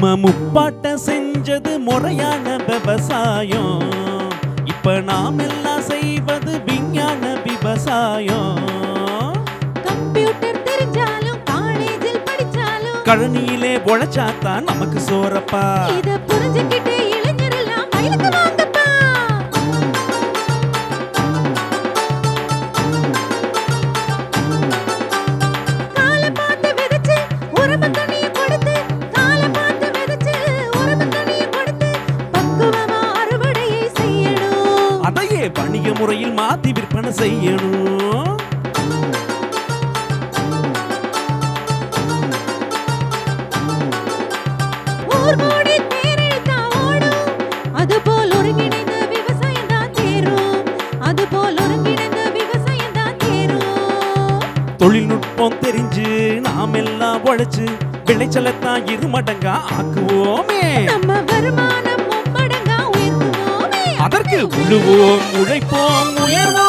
நம்ம முப்பாட்ட செஞ்சது முறையான விவசாயம் இப்ப நாம் எல்லாம் செய்வது விஞ்ஞான விவசாயம் கம்ப்யூட்டர் தெரிஞ்சாலும் காலேஜில் படிச்சாலும் கழனியிலே உழைச்சாத்தான் நமக்கு சோறப்பா இத புரிஞ்சுக்கிட்டு இளைஞரெல்லாம் வயலுக்கு வாங்கப்பா காலை பார்த்து விதைச்சு உரம தண்ணிய கொடுத்து காலை பார்த்து விதைச்சு உரம தண்ணிய கொடுத்து பக்குவமா அறுவடையை செய்யணும் அதையே வணிக முறையில் மாத்தி விற்பனை செய்யணும் ஊர் கூடி தேரிழுத்தா ஓடும் அதுபோல் ஒருங்கிணைந்த விவசாயம் தான் தேரும் அதுபோல் ஒருங்கிணைந்த விவசாயம் தான் தேரும் தொழில்நுட்பம் தெரிஞ்சு நாம் எல்லாம் உழைச்சு விளைச்சலத்தான் இரு மடங்கா ஆக்குவோமே நம்ம வருமானம் மும்மடங்கா உயர்த்துவோமே அதற்கு உழுவோம் உழைப்போம் உயர்வோம்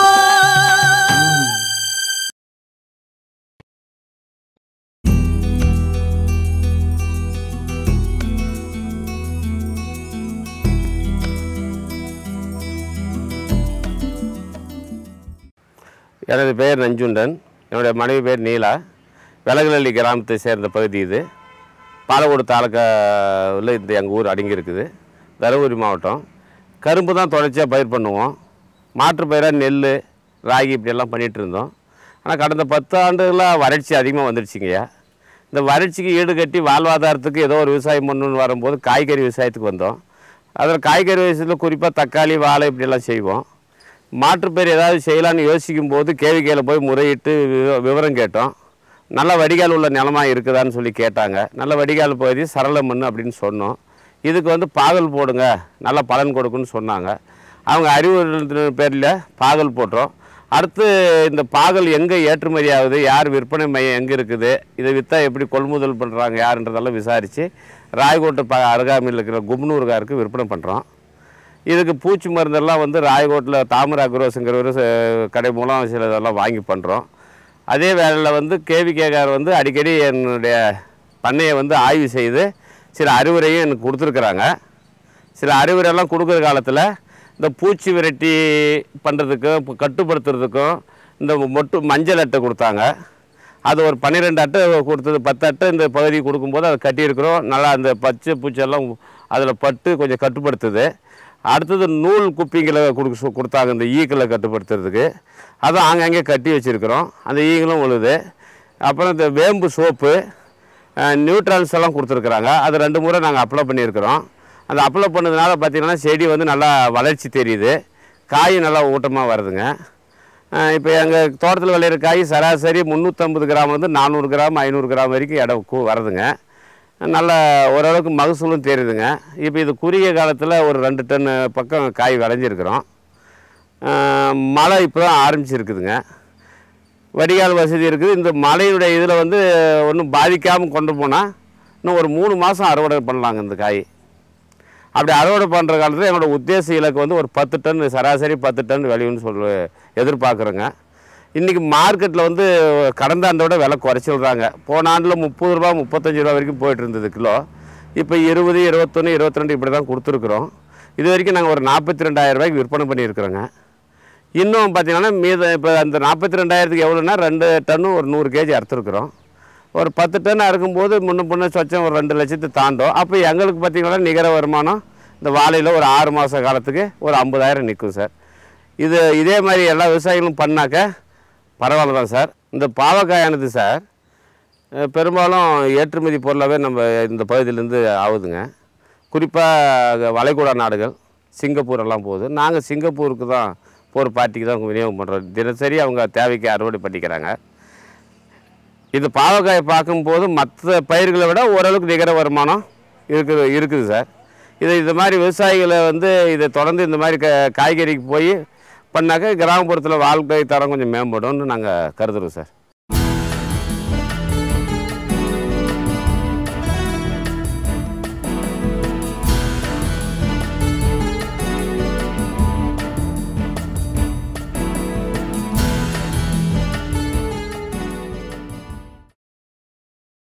எனது பெயர் நஞ்சுண்டன் என்னுடைய மனைவி பேர் நீலா விலகுலள்ளி கிராமத்தை சேர்ந்த பகுதி இது பாலக்கோடு தாலுக்காவில் இந்த எங்கள் ஊர் அடங்கி இருக்குது தருமபுரி மாவட்டம் கரும்பு தான் தொடர்ச்சியாக பயிர் பண்ணுவோம் மாற்று பயிராக நெல் ராகி இப்படியெல்லாம் பண்ணிகிட்டு இருந்தோம் ஆனால் கடந்த பத்து ஆண்டுகளாக வறட்சி அதிகமாக வந்துடுச்சுங்கய்யா இந்த வறட்சிக்கு ஈடு கட்டி வாழ்வாதாரத்துக்கு ஏதோ ஒரு விவசாயம் பண்ணணும்னு வரும்போது காய்கறி விவசாயத்துக்கு வந்தோம் அதில் காய்கறி விவசாயத்தில் குறிப்பாக தக்காளி வாழை இப்படியெல்லாம் செய்வோம் மாற்றுப்பயிர் ஏதாவது செய்யலான்னு யோசிக்கும் போது கேவிக்கையில் போய் முறையிட்டு விவ- விவரம் கேட்டோம் நல்ல வடிகால் உள்ள நிலமா இருக்குதான்னு சொல்லி கேட்டாங்க நல்ல வடிகால் பகுதி சரள மண் அப்படின்னு சொன்னோம் இதுக்கு வந்து பாகல் போடுங்க நல்ல பலன் கொடுக்குன்னு சொன்னாங்க அவங்க அறிவுறுத்தின பேரில் பாகல் போட்டோம் அடுத்து இந்த பாகல் எங்கே ஏற்றுமதி ஆகுது யார் விற்பனை மையம் எங்கே இருக்குது இதை விற்றா எப்படி கொள்முதல் பண்ணுறாங்க யாருன்றதெல்லாம் விசாரித்து ராயக்கோட்டை ப அருகாமையில் இருக்கிற கும்னூர்காருக்கு விற்பனை பண்ணுறோம் இதுக்கு பூச்சி மருந்தெல்லாம் வந்து ராயகோட்டில் தாமரை அக்ரோஸுங்கிறவர் கடை மூலம் சில இதெல்லாம் வாங்கி பண்ணுறோம் அதே வேளையில் வந்து கேவிகேகார் வந்து அடிக்கடி என்னுடைய பண்ணையை வந்து ஆய்வு செய்து சில அறிவுரையும் எனக்கு கொடுத்துருக்குறாங்க சில அறிவுரையெல்லாம் கொடுக்குற காலத்தில் இந்த பூச்சி விரட்டி பண்ணுறதுக்கும் இப்போ கட்டுப்படுத்துறதுக்கும் இந்த மொட்டு மஞ்சள் அட்டை கொடுத்தாங்க அது ஒரு பன்னிரெண்டு அட்டை கொடுத்தது பத்து அட்டை இந்த பகுதி கொடுக்கும்போது அதை கட்டியிருக்கிறோம் நல்லா அந்த பச்சை பூச்செல்லாம் அதில் பட்டு கொஞ்சம் கட்டுப்படுத்துது அடுத்தது நூல் குப்பிங்களை கொடுக்க சொ- கொடுத்தாங்க இந்த ஈக்களை கட்டுப்படுத்துறதுக்கு அதுவும் ஆங்காங்கே கட்டி வச்சுருக்கிறோம் அந்த ஈகளும் உழுது அப்புறம் இந்த வேம்பு சோப்பு நியூட்ரல்ஸ் எல்லாம் கொடுத்துருக்குறாங்க அது ரெண்டு முறை நாங்கள் அப்ளை பண்ணியிருக்கிறோம் அந்த அப்ளை பண்ணதுனால பார்த்திங்கன்னா செடி வந்து நல்லா வளர்ச்சி தெரியுது காய் நல்லா ஊட்டமாக வருதுங்க இப்போ எங்கள் தோட்டத்தில் விளையிற காய் சராசரி முந்நூற்றம்பது கிராம்லேருந்து நானூறு கிராம் ஐநூறு கிராம் வரைக்கும் இடம் கு- வருதுங்க நல்ல ஓரளவுக்கு மகசூலும் தெரியுதுங்க இப்போ இது குறுகிய காலத்தில் ஒரு ரெண்டு டன் பக்கம் காய் விளைஞ்சிருக்கிறோம் அஹ் மழை இப்போ தான் ஆரம்பிச்சிருக்குதுங்க வடிகால் வசதி இருக்குது இந்த மழையுடைய இதில் வந்து ஒன்றும் பாதிக்காமல் கொண்டு போனால் இன்னும் ஒரு மூணு மாதம் அறுவடை பண்ணலாங்க இந்த காய் அப்படி அறுவடை பண்ணுற காலத்தில் என்னோட உத்தேச இலக்கு வந்து ஒரு பத்து டன் சராசரி பத்து டன் விளையும்னு சொல்ல எதிர்பார்க்குறேங்க இன்றைக்கி மார்க்கெட்டில் வந்து கடந்த ஆண்டை விட விலை குறைச்சிடுறாங்க போன ஆண்டில் முப்பது ரூபா முப்பத்தஞ்சு ரூபா வரைக்கும் போயிட்டு இருந்தது கிலோ இப்போ இருபது இருபத்தொன்று இருபத்திரெண்டு இப்படி தான் கொடுத்துருக்குறோம் இது வரைக்கும் நாங்கள் ஒரு நாற்பத்தி ரெண்டாயிரம் ரூபாய்க்கு விற்பனை பண்ணியிருக்கிறோங்க இன்னும் பார்த்தீங்கன்னா மீத இப்போ அந்த நாற்பத்தி ரெண்டாயிரத்துக்கு எவ்வளோன்னா ரெண்டு டன்னு ஒரு நூறு கேஜி அறுத்துருக்குறோம் ஒரு பத்து டன் அறுக்கும்போது முன்ன பின்ன சொச்சம் ஒரு ரெண்டு லட்சத்து தாண்டும் அப்போ எங்களுக்கு பார்த்தீங்கன்னா நிகர வருமானம் இந்த வாழையில் ஒரு ஆறு மாத காலத்துக்கு ஒரு ஐம்பதாயிரம் நிற்கும் சார் இது இதே மாதிரி எல்லா விவசாயிகளும் பண்ணாக்க பரவாயில்ல தான் சார் இந்த பாவக்காயானது சார் அஹ், பெரும்பாலும் ஏற்றுமதி பொருளாகவே நம்ம இந்த பகுதியிலேருந்து ஆகுதுங்க குறிப்பாக வளைகுடா நாடுகள் சிங்கப்பூர் எல்லாம் போகுது நாங்கள் சிங்கப்பூருக்கு தான் போகிற பார்ட்டிக்கு தான் விநியோகம் பண்ணுறோம் தினசரி அவங்க தேவைக்கு அறுவடை பண்ணிக்கிறாங்க இது பாவக்காயை பார்க்கும்போது மற்ற பயிர்களை விட ஓரளவுக்கு நிகர வருமானம் இருக்குது இருக்குது சார் இது இது மாதிரி விவசாயிகளை வந்து இதை தொடர்ந்து இந்த மாதிரி க காய்கறிக்கு போய் பண்ணாக்க கிராமப்புறத்தில் வாழ்க்கை தரம் கொஞ்சம் மேம்படும்னு நாங்கள் கருதுறோம் சார்